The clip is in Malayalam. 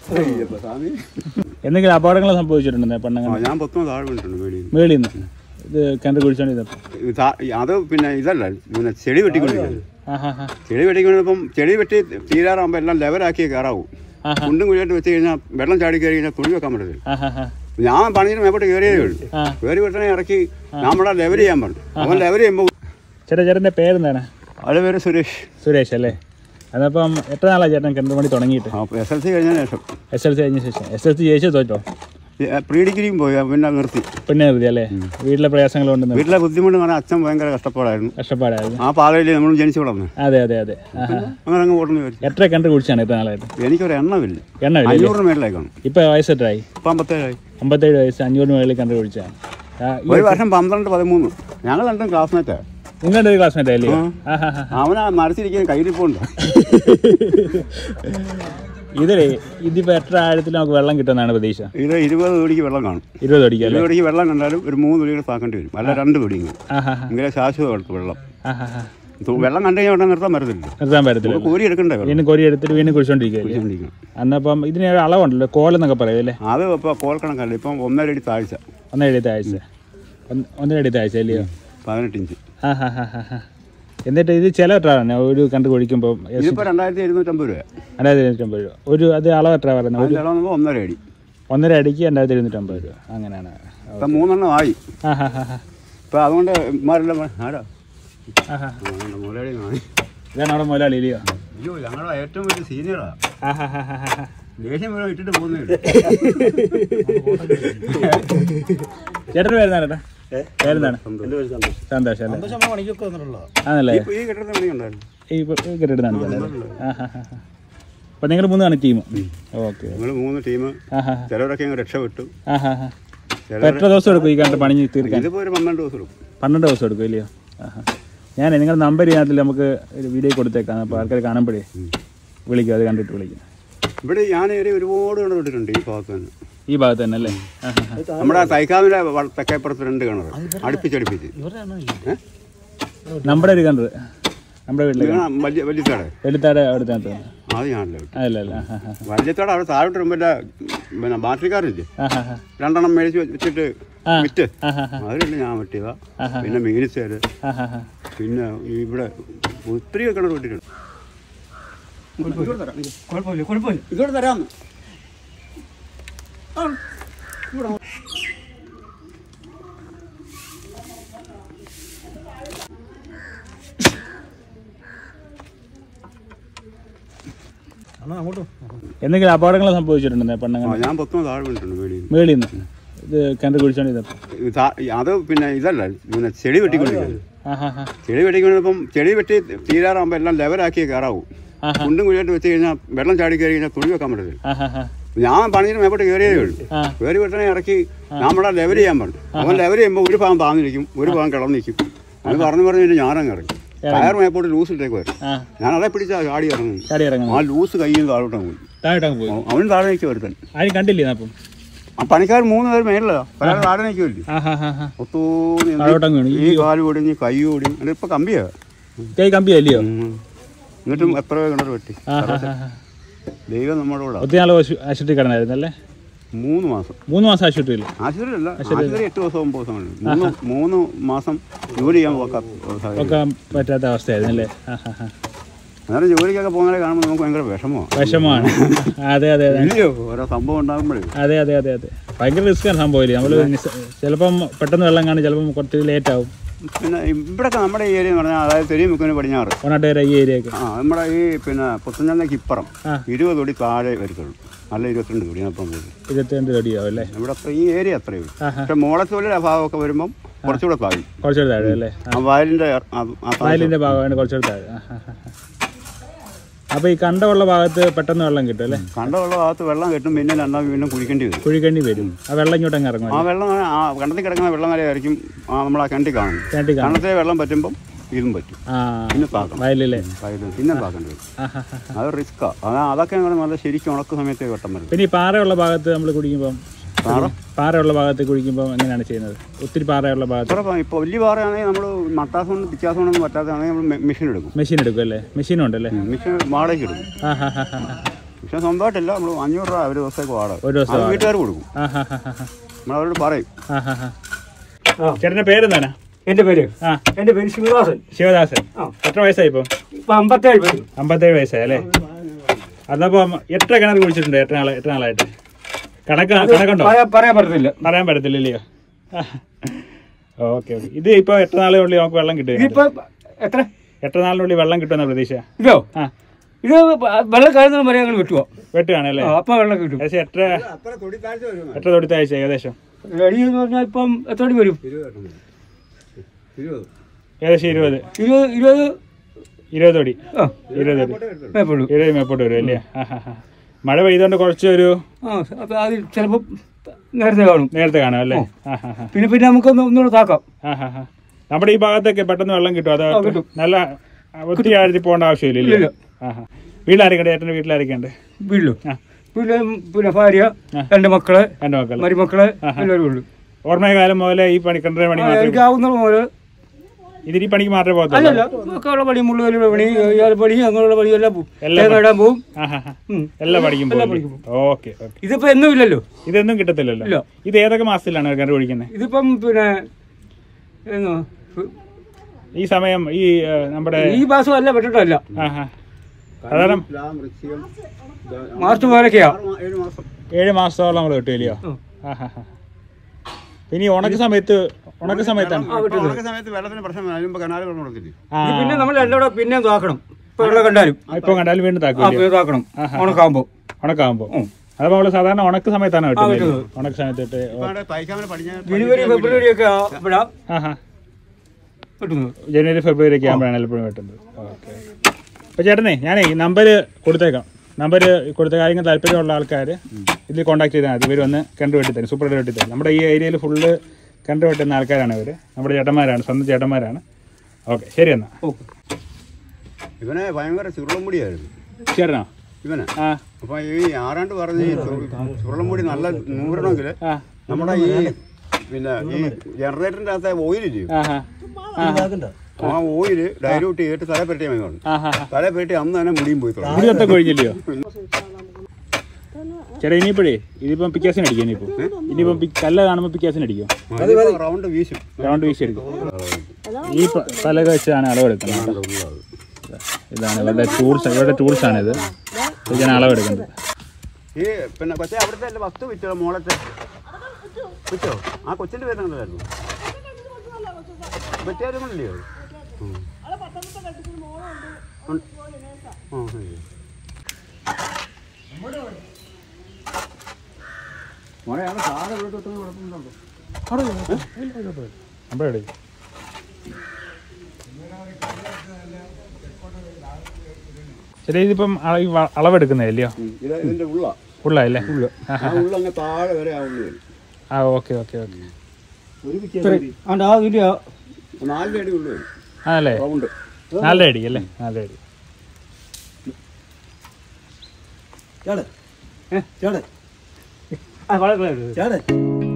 അയ്യപ്പ സ്വാമി എന്തെങ്കിലും അപകടങ്ങൾ സംഭവിച്ചിട്ടുണ്ടോ ആ, പെണ്ണങ്ങൾ ഞാൻ പത്തും താഴെ വീണിട്ടുണ്ട് മേടിയിൽ മേളിൽ നിന്ന് ഇത് കിണർ കുഴിച്ചോണ്ടിരുന്നപ്പോ അത് പിന്നെ ഇതല്ല പിന്നെ ചെടി വെട്ടിക്കൊണ്ടിരിക്കുന്നത് ആഹാ ഹാ ചെടി വെട്ടിക്കൊണ്ടിപ്പം ചെടി വെട്ടി തീരാറാകുമ്പോൾ എല്ലാം ലെവലാക്കിയേ കയറാവൂ ആഹാ. കുണ്ടും കുഴിയായിട്ട് വെച്ച് കഴിഞ്ഞാൽ വെള്ളം ചാടി കയറി കഴിഞ്ഞാൽ തുണി വെക്കാൻ പറ്റത്തില്ല ആഹാ ഹാ ഞാൻ പണിയിൽ മേപ്പോട്ട് കയറിയേ ഉള്ളൂ ആ കയറി വെട്ടനെ ഇറക്കി നമ്മളെ ലെവൽ ചെയ്യാൻ പറഞ്ഞു അവൻ ലെവൽ ചെയ്യുമ്പോൾ ചേട്ടാ ചേട്ടൻ്റെ പേരെന്താണ് അത് പേര് സുരേഷ് സുരേഷ് അല്ലേ അതപ്പം എത്ര നാളാണ് ചേട്ടൻ കിണർ പണി തുടങ്ങിയിട്ട് ആ എസ് എൽ സി കഴിഞ്ഞ ശേഷം എസ് എൽ സി കഴിഞ്ഞ ശേഷം എസ് എൽ സി ജയിച്ചു തോറ്റോ പ്രീ ഡിഗ്രിയും പോയി പിന്നെ നിർത്തി പിന്നെ എഴുതി അല്ലേ വീട്ടിലെ പ്രയാസങ്ങൾ കൊണ്ടുവന്ന് വീട്ടിലെ ബുദ്ധിമുട്ട് എന്ന് പറഞ്ഞാൽ അച്ഛൻ ഭയങ്കര കഷ്ടപ്പാടായിരുന്നു കഷ്ടപ്പാടായിരുന്നു ആ പാതയിൽ നമ്മൾ ജനിച്ചു വളർന്നു അതെ അതെ അതെ ആഹാ. അങ്ങനെ അങ്ങ് ഓടുന്നു വിചാരിച്ചു എത്ര കിണർ കുടിച്ചാണ് ഇത്ര നാളായിട്ട് എനിക്കൊരു എണ്ണമില്ല എണ്ണ ഇല്ലേ അഞ്ഞൂറിന് മേളിലേക്കാണ് ഇപ്പം വയസ്സ് എത്രയായി ഇപ്പം അമ്പത്തേഴായി അമ്പത്തേഴ് വയസ്സ് അഞ്ഞൂറ് മുകളിൽ കിണർ കുടിച്ചാണ് ഒരു വർഷം പന്ത്രണ്ട് പതിമൂന്ന് ഞങ്ങൾ രണ്ടും ക്ലാസ്മേറ്റാ നിങ്ങളുടെ ഒരു ക്ലാസ്മേറ്റ് അല്ലേ ആഹാ ഹാ അവനാ മരത്തിരിക്കുന്ന കയ്യിരിപ്പുണ്ട് ഇതിലേ ഇതിപ്പോൾ എത്ര ആഴത്തിൽ നമുക്ക് വെള്ളം കിട്ടുമെന്നാണ് പ്രതീക്ഷ ഇത് ഇരുപത് പിടിക്ക് വെള്ളം കാണും ഇരുപത് അടിക്കാം ഇരുപത് പിടിക്ക് വെള്ളം കണ്ടാലും ഒരു മൂന്ന് പിടികൾ താക്കേണ്ടി വരും അല്ല രണ്ട് പിടിങ്ങൾ ആഹാ ഹാ ഇങ്ങനെ ശാശ്വതമായിട്ട് വെള്ളം ആഹാ ഹാ തു- വെള്ളം കണ്ടു കഴിഞ്ഞാൽ ഉടനെ നിർത്താൻ പറ്റത്തില്ല നിർത്താൻ പറ്റത്തില്ല നമുക്ക് കോരി എടുക്കണ്ടേ വെള്ളം വീണ്ടും കൊരി എടുത്തിട്ട് വീണ്ടും കുടിച്ചോണ്ടിരിക്കുകയല്ലേ കുടിച്ചോണ്ടിരിക്കണം. അന്നപ്പം ഇതിന് ഒരു അളവുണ്ടല്ലോ കോലെന്നൊക്കെ പറയും അല്ലേ അത് ഇപ്പോൾ കോൽ കണക്കല്ല ഇപ്പം ഒന്നര അടി താഴ്ച ഒന്നര അടി താഴ്ച ഒന്ന് ഒന്നര അടി താഴ്ച അല്ലയോ പതിനെട്ട് ഇഞ്ച് ആ ഹാ ഹാ ഹാ ഹാ എന്നിട്ട് ഇത് ചില എത്രയാണ് ഒരു കണ്ട് കുഴിക്കുമ്പോൾ ഇതിപ്പോൾ രണ്ടായിരത്തി എഴുന്നൂറ്റമ്പത് രൂപ രണ്ടായിരത്തി എഴുന്നൂറ്റമ്പത് രൂപ ഒരു അത് അളവ് എത്ര പറയുന്നത് ഒരു അതിൻ്റെ ഇളവുമ്പോൾ ഒന്നര അടി ഒന്നര അടിക്ക് രണ്ടായിരത്തി എഴുന്നൂറ്റമ്പത് രൂപ അങ്ങനെയാണ് ഇപ്പം മൂന്നെണ്ണം ആയി ആ ഹാ ഹാ ഹാ ഇപ്പം അതുകൊണ്ട് ഇമാരെല്ലാം ആരാ ആ ഹാ ആ, നമ്മുടെ മുതലാളി വാങ്ങി ഇതാണ് അവിടെ മുതലാളി ഇല്ലയോ അയ്യോ ഞങ്ങളുടെ ഏറ്റവും വലിയ സീനിയറാ ആ ഹാ ഹാ ഹാ ഹാ ദേഷ്യം വരെ ഇട്ടിട്ട് പോകുന്നേ ഉള്ളൂ. ചേട്ടൻ്റെ പേരെന്താണ് ചേട്ടാ പേരെന്താണ് സന്തോഷം അല്ലേ ആണല്ലേ ഇപ്പൊ ഈ കെട്ടിടത്തിന് പണി ഉണ്ടായിരുന്നു ഈ കെട്ടിടുന്നാണ് ആ ഹാ ഹാ അപ്പം നിങ്ങൾ മൂന്നാണ് ടീം ഓക്കെ ഞങ്ങൾ മൂന്ന് ടീം ആ ഹാ ചിലവരൊക്കെ അങ്ങ് രക്ഷപ്പെട്ടു ആ ഹാ ഹാ അപ്പം എത്ര ദിവസം എടുക്കും ഈ കണ്ട് പണി തീർക്കാൻ ഇതിപ്പോ ഒരു പന്ത്രണ്ട് ദിവസം എടുക്കും പന്ത്രണ്ട് ദിവസം എടുക്കും ഇല്ലയോ ആഹാ ഞാൻ നിങ്ങളുടെ നമ്പർ ഇതിനകത്തിൽ നമുക്ക് ഒരു വീഡിയോ കൊടുത്തേക്കാം അപ്പോൾ ആൾക്കാർ കാണുമ്പോഴേ വിളിക്കും അത് കണ്ടിട്ട് വിളിക്കും ഇവിടെ ഞാൻ ഏരിയ ഒരുപാട് കിണർ ഇട്ടിട്ടുണ്ട് ഈ ഭാഗത്ത് തന്നെ ഈ ഭാഗത്ത് തന്നെ അല്ലേ ആഹാ ഹാ നമ്മുടെ തൈക്കാവിലെ വ- തെക്കേപ്പുറത്ത് രണ്ട് കിണർ അടുപ്പിച്ചടുപ്പിച്ച് നമ്മുടെ ഒരു കണ്ടത് നമ്മുടെ വീട്ടിലെ ഇത് വലിയ വലിയത്താട് വെളുത്താടെ അവിടുത്തെ അകത്ത് അത് ഞാനല്ല വിട്ടു അതല്ല അല്ല ആഹാ ഹാ വലിയത്താട് അവിടെ താഴോട്ട് വരുമ്പോൾ പിന്നെ ബാറ്ററിക്കാരില്ലേ ആഹാ ഹാ രണ്ടെണ്ണം മേടിച്ച് വെച്ചിട്ട് ആ. വിറ്റ് ആഹാ ഹാ അതിലല്ല ഞാൻ വെട്ടിയതാ ആഹാ. പിന്നെ മീനിച്ചേര് ആഹാ ഹാ പിന്നെ ഇവിടെ ഒത്തിരി കിണർ വെട്ടിട്ടുണ്ട് ഇങ്ങോട്ട് തരാം എന്തെങ്കിലും അപകടങ്ങൾ സംഭവിച്ചിട്ടുണ്ടോ പെണ്ണങ്ങൾ ആ ഞാൻ പത്തും താഴെ വീണിട്ടുണ്ട് മേടിയിൽ മേളിൽ നിന്ന് ഇത് കിണർ കുഴിച്ചോണ്ടിരുന്നപ്പോൾ ഇത് താ- അത് പിന്നെ ഇതല്ല പിന്നെ ചെടി വെട്ടിക്കൊണ്ടിരിക്കുന്നത് ആഹാ ഹാ ചെടി വെട്ടിക്കൊണ്ടിപ്പം ചെടി വെട്ടി തീരാറാകുമ്പോൾ എല്ലാം ലെവലാക്കിയേ കയറാവൂ ആഹാ. കുണ്ടും കുഴിയായിട്ട് വെച്ച് കഴിഞ്ഞാൽ വെള്ളം ചാടി കയറി കഴിഞ്ഞാൽ തുണി വെക്കാൻ പറ്റത്തില്ല ആഹാ ഹാ ഞാൻ പണിയിൽ മേപ്പോട്ട് കയറിയേ ഉള്ളൂ ആ കയറി വെട്ടനെ ഇറക്കി നമ്മളെ ലെവൽ ചെയ്യാൻ പറഞ്ഞു അവൻ ലെവൽ ചെയ്യുമ്പോൾ ഒരു ഭാഗം താന്നിരിക്കും ഒരു ഭാഗം കിടന്നിരിക്കും അത് പറഞ്ഞു പറഞ്ഞു കഴിഞ്ഞാൽ ഞാനങ്ങ് ഇറങ്ങി ടയർ മേപ്പോട്ട് ലൂസ് ഇട്ടേക്ക് വരും ആ ഞാൻ അതേ പിടിച്ചാ ചാടി ഇറങ്ങുന്നു ചാടി ഇറങ്ങുന്നു ആ ലൂസ് കയ്യിൽ നിന്ന് താഴോട്ടാണ് പോയി താഴോട്ടങ്ങ് പോയി അവൻ താഴെ നിൽക്കും ഒരുത്തൻ ആരും കണ്ടില്ലേ അപ്പം ആ പണിക്കാർ മൂന്ന് പേര് മേളിലാ ഒരാൾ താഴെ നിൽക്കുമല്ലേ ആഹാ ഹാ ഹാ ഒത്തൂന്ന് എന്ത് താഴോട്ടങ്ങ് വീണു ഈ കാല് ഓടിഞ്ഞ് കൈ ഓടി ഇപ്പൊ കമ്പിയാ കൈ കമ്പിയല്ലയോ ഉം. എന്നിട്ടും എത്ര കിണർ വെട്ടി ആഹാ ഹാ ഹാ ദൈവം നമ്മുടെ കൂടെ ഒത്തിരി നാൾ ആശുപത്രി കിടന്നായിരുന്നു അല്ലേ മൂന്ന് മാസം മൂന്ന് മാസം ആശുപത്രിയിൽ ആശുപത്രി അല്ല ആശുപത്രി എട്ട് ദിവസം ഒമ്പത് ദിവസം ഉണ്ട് മൂന്ന് മൂന്ന് മാസം ജോലി ചെയ്യാൻ പോക്കാം സാഹചര്യം. ഒക്കെ പറ്റാത്ത അവസ്ഥയായിരുന്നു അല്ലേ ആ ഹാ ഹാ അന്നേരം ജോലിക്കൊക്കെ പോകുന്നവരെ കാണുമ്പോൾ നമുക്ക് ഭയങ്കര വിഷമമാണ് വിഷമമാണ് അതെ അതെ അതെ ഇല്ലയോ ഓരോ സംഭവം ഉണ്ടാകുമ്പോഴേ അതെ അതെ അതെ അതെ ഭയങ്കര റിസ്ക്കാണ് സംഭവമില്ലേ നമ്മൾ ചിലപ്പം പെട്ടെന്ന് വെള്ളം കാണും ചിലപ്പം കുറച്ച് ലേറ്റ് ആവും പിന്നെ ഇവിടെയൊക്കെ നമ്മുടെ ഈ ഏരിയ എന്ന് പറഞ്ഞാൽ അതായത് തെരുമുക്കിന് പടിഞ്ഞാറ് ഓണാട്ടുകാര ഈ ഏരിയ ഒക്കെ ആ നമ്മുടെ ഈ പിന്നെ പുത്തഞ്ചന്തയ്ക്ക് ഇപ്പുറം ആ. ഇരുപത് കൊടി താഴെ വരത്തുള്ളൂ അല്ല ഇരുപത്തിരണ്ട് കൊടി അപ്പം പോകും ഇരുപത്തിരണ്ട് തൊടിയാവും അല്ലേ ഇവിടെ അത്ര ഈ ഏരിയ അത്രയേ ഉള്ളൂ ആഹാ. പക്ഷെ മോളത്തോലിയുടെ ഭാഗമൊക്കെ വരുമ്പം കുറച്ചുകൂടെ താഴും കുറച്ചുകൂടെ താഴെ അല്ലേ ആ വയലിൻ്റെ ആ- ആ താഴെ വയലിൻ്റെ ഭാഗമാണ് കുറച്ചുകൂടെ താഴെ ആ, ആ, ആ, ആ. അപ്പോൾ ഈ കണ്ടമുള്ള ഭാഗത്ത് പെട്ടെന്ന് വെള്ളം കിട്ടും അല്ലേ കണ്ടമുള്ള ഭാഗത്ത് വെള്ളം കെട്ടും പിന്നെ രണ്ടാം വീണ്ടും കുഴിക്കേണ്ടി വരും കുഴിക്കണ്ണി വരും ആ വെള്ളം ഇങ്ങോട്ടങ്ങ് ഇറങ്ങും ആ വെള്ളം ആ കണ്ടത്തിൽ കിടക്കുന്ന വെള്ളം വരെയായിരിക്കും ആ നമ്മൾ ആ കിണറ്റി കാണുന്നത് കിണറ്റി കാണും കണ്ടത്തിലെ വെള്ളം പറ്റുമ്പം ഇതും പറ്റും ആ പിന്നെ താക്കണം വയലിലെ വയലിൽ പിന്നെ താക്കേണ്ടി വരും ആ ഹാ ഹാ അത് റിസ്ക്കാ അത് അതൊക്കെ അങ്ങനെ നല്ല ശരിക്കും ഉണക്ക് സമയത്ത് വെട്ടം വരും പിന്നെ ഈ പാറയുള്ള ഭാഗത്ത് നമ്മൾ കുടിക്കുമ്പം പാറ പാറയുള്ള ഭാഗത്ത് കുഴിക്കുമ്പോൾ എങ്ങനെയാണ് ചെയ്യുന്നത് ഒത്തിരി പാറയുള്ള ഭാഗത്ത് ഇത്ര ഇപ്പോൾ വലിയ പാറയാണെങ്കിൽ നമ്മൾ മട്ടാസ് കൊണ്ട് പിച്ചാസ് കൊണ്ടൊന്നും പറ്റാത്തതാണെങ്കിൽ നമ്മൾ മെഷീൻ എടുക്കും മെഷീൻ എടുക്കും അല്ലേ മെഷീനും ഉണ്ടല്ലേ മെഷീൻ വാടകയ്ക്ക് എടുക്കും ആ ഹാ ഹാ ഹാ പക്ഷെ സ്വന്തമായിട്ടില്ല നമ്മൾ അഞ്ഞൂറ് രൂപ ഒരു ദിവസത്തേക്ക് വാടക ഒരു ദിവസം അത് വീട്ടുകാർ കൊടുക്കും ആ ഹാ ഹാ ഹാ നമ്മൾ അവരോട് പറയും ആ ഹാ ഹാ ആ ചേട്ടൻ്റെ പേരെന്താ എൻ്റെ പേര് ആ എൻ്റെ പേര് ശിവദാസൻ ശിവദാസൻ ആ. എത്ര വയസ്സായി ഇപ്പം ഇപ്പം അമ്പത്തേഴ് പേര് അമ്പത്തേഴ് വയസ്സായി അല്ലേ അതപ്പം എത്ര കിണർ കുഴിച്ചിട്ടുണ്ട് എത്ര നാളെ എത്ര നാളായിട്ട് കണക്ക് കണക്കുണ്ടോ പറയാൻ പറയാൻ പറ്റത്തില്ല പറയാൻ പറ്റത്തില്ലല്ലയോ ഓക്കെ ഓക്കെ ഇത് ഇപ്പോൾ എത്ര നാളുകളിൽ നമുക്ക് വെള്ളം കിട്ടും ഇതിപ്പോ എത്ര എത്ര നാളിനുള്ളിൽ വെള്ളം കിട്ടുമെന്ന പ്രതീക്ഷ ഇതോ ആ ഇത് വെള്ളം കാണുന്ന വരെ ഞങ്ങൾ വെട്ടുവോ വെട്ടുകയാണല്ലേ ആ, അപ്പൊ വെള്ളം കിട്ടും ഏകദേശം എത്ര അത്ര തൊടിത്താഴ്ച വരും എത്ര തൊടുത്താഴ്ച ഏകദേശം റെഡി എന്ന് പറഞ്ഞാൽ ഇപ്പം എത്ര അടി വരും ഇരുപത് ഇരുപത് ഏകദേശം ഇരുപത് ഇരുപത് ഇരുപത് ഇരുപത് തൊടി ആ ഇരുപത് തൊടി മേപ്പുള്ളൂ ഇരുപത് മേപ്പോട്ട് വരും അല്ലേ ആ ഹാ ഹാ മഴ പെയ്തുകൊണ്ട് കുറച്ച് ഒരു ആ അപ്പൊ അത് ചിലപ്പോൾ നേരത്തെ കാണും നേരത്തെ കാണാം അല്ലേ ആ ഹാ ഹാ പിന്നെ പിന്നെ നമുക്കൊന്ന് ഒന്നുകൂടെ താക്കാം ആ ഹാ ഹാ നമ്മുടെ ഈ ഭാഗത്തൊക്കെ പെട്ടെന്ന് വെള്ളം കിട്ടും അത് ആ, കിട്ടും. നല്ല ഒത്തിരി ആഴത്തിൽ പോകേണ്ട ആവശ്യമില്ല ഇല്ല, ഇല്ലേ ആ ഹാ വീട്ടിലാരൊക്കെ ഏട്ടൻ്റെ വീട്ടിലാരൊക്കെ ഉണ്ട് വീട്ടിലും ആ പിന്നെ പിന്നെ ഭാര്യ ആ. രണ്ട് മക്കള് എൻ്റെ മക്കൾ മരുമക്കള് ആഹാ. എല്ലാവരും ഉള്ളു ഓർമ്മയ കാലം മുതലേ ഈ പണി കണ്ടറ പണി ആ, മാത്രമേ എനിക്ക് ആവുന്ന പോലെ ഇതിന് ഈ പണിക്ക് മാത്രമേ അല്ലല്ല പോകത്തുള്ളൂ ഒക്കെയുള്ള പണി മുള്ളുകല്ലുള്ള പണി ഇയാൾ പണി അങ്ങനെയുള്ള പണി എല്ലാം പോവും എല്ലാം തേങ്ങ ഇടാൻ പോവും ആ ഹാ ഹാ ഉം. എല്ലാ പണിക്കും എല്ലാ പോകും പണിക്കും ഓക്കെ ഓക്കെ ഇതിപ്പോ എന്നും ഇല്ലല്ലോ ഇതൊന്നും കിട്ടത്തില്ലല്ലോ ഇല്ല. ഇത് ഏതൊക്കെ മാസത്തിലാണ് കിണർ ഒഴിക്കുന്നത് ഇതിപ്പം പിന്നെ എന്നോ, ഈ സമയം ഈ ആ, നമ്മുടെ ഈ മാസം അല്ല പെട്ടിട്ടല്ല ആ ഹാ സാധാരണ വൃശ്ചികം മാർച്ച് പോലൊക്കെയാ ആറ് മാ- ഏഴ് മാസം ഏഴ് മാസത്തോളം നമ്മൾ കിട്ടുമല്ലയോ ഉം. ആ ഹാ ഹാ പിന്നെ ഈ ഉണക്ക സമയത്ത് ഉണക്ക സമയത്താണ് ഇപ്പൊ ഉണക്ക സമയത്ത് വെള്ളത്തിന് പ്രശ്നം വരും. അതിന് മുമ്പ് കനാല് വെള്ളം കൊടുക്കില്ലേ ആ ഇത് പിന്നെ നമ്മൾ രണ്ടോടെ പിന്നെ താക്കണം ഇപ്പൊ വെള്ളം കണ്ടാലും ഇപ്പൊ കണ്ടാലും വീണ്ടും ആ താക്കൂല്ലേ പിന്നെ താക്കണം ഉണക്കാകുമ്പോ ഉണക്കാകുമ്പോ ഉം. അതപ്പോ നമ്മള് സാധാരണ ഉണക്ക സമയത്താണ് കിട്ടുന്നത് കിട്ടുന്നത്. ഉണക്ക സമയത്ത് ഇട്ട് ഇപ്പൊ അവിടെ തൈക്കാമല പടിഞ്ഞാറ് ജനുവരി ഫെബ്രുവരി ഒക്കെ ഇവിടെ ആഹാ കിട്ടുന്നത് ജനുവരി ഫെബ്രുവരി ഒക്കെ ആകുമ്പോഴാണ് എപ്പോഴും കിട്ടുന്നത് ഓക്കെ അപ്പോൾ ചേട്ടനെ ഞാനേ ഈ നമ്പർ കൊടുത്തേക്കാം നമ്പർ കൊടുത്ത കാര്യങ്ങൾ താല്പര്യമുള്ള ആൾക്കാർ ഇതിൽ കോൺടാക്ട് ചെയ്താൽ മതി ഇവർ വന്ന് കണ്ടു വെട്ടി തരും സൂപ്പർ വെട്ടി തരും നമ്മുടെ ഈ ഏരിയയിൽ ഫുള്ള് കണ്ടു വെട്ടുന്ന ആൾക്കാരാണ് ഇവർ നമ്മുടെ ചേട്ടന്മാരാണ് സ്വന്തം ചേട്ടന്മാരാണ് ഓക്കെ ശരി എന്നാൽ ഓക്കെ ഇവനെ ഭയങ്കര ചുരുളമുടിയായിരുന്നു ചേട്ടനോ ഇവനെ ആ അപ്പൊ ഈ ആറാണ്ട് പറഞ്ഞ ഈ ചു- ചുരുളമുടി നല്ല നൂറണമെങ്കിൽ ആ നമ്മുടെ ഈ പിന്നെ ഈ ജനറേറ്ററിന്റെ അകത്തെ ഓയിലില്ലേ ആ ഹാ ആ ഓയില് ഡൈലൂട്ട് ചെയ്തിട്ട് തല പെരട്ടിയാൽ മതി പറഞ്ഞു ആ ഹാ ഹാ തല പെരട്ടി അന്ന് തന്നെ മുടിയും പോയി തുടങ്ങി മുടി കത്തൊക്കെ ഒഴിഞ്ഞില്ലയോ ചേട്ടാ ഇനിയിപ്പോഴേ ഇതിപ്പം പിക്കാസിന് അടിക്കും ഇനിയിപ്പോൾ ഇനിയിപ്പം പി- കല്ല് കാണുമ്പോൾ പിക്കാസിന് അടിക്കും റൗണ്ട് വീശും റൗണ്ട് വീശി എടുക്കും ഈ പ- പലക വെച്ചാണ് അളവെടുക്കുന്നത് കേട്ടോ. ഇതാണ് ഇവരുടെ ടൂൾസ് ഇവരുടെ ടൂൾസ് ആണ് ഇത് ഇതാണ് അളവെടുക്കുന്നത് ഈ പിന്നെ കൊച്ചെ അവിടുത്തെ അല്ലേ വസ്തു വിറ്റോ മോളത്തെ വിറ്റോ ആ കൊച്ചിന്റെ പേര് എന്തായിരുന്നു പറ്റിയാലും കൊണ്ടില്ലയോ ഉം. ഉണ്ട്. ആ, ശരി. മോളെ അവിടെ സാറ് ഇവിടെ തൊട്ട് കുഴപ്പമുണ്ടോ നമ്മുടെ എവിടെ ശരി ഇതിപ്പം അള- ഈ വ- അളവെടുക്കുന്നതല്ലയോ ഇത് ഇതിന്റെ ഉള്ള ഉള്ളതല്ലേ ആ ഉള്ള അങ്ങ് താഴെ വരെ ആ ഉള്ളു വരും ആ ഓക്കെ ഓക്കെ ഓക്കെ ആണ്ട് ആ ഇതിന്റെ ആ- നാലിന്റെ അടി ഉള്ളു വരും ആണല്ലേ റൗണ്ട് നാലര അടി അല്ലേ നാലര അടി ആ, വളരെ clear.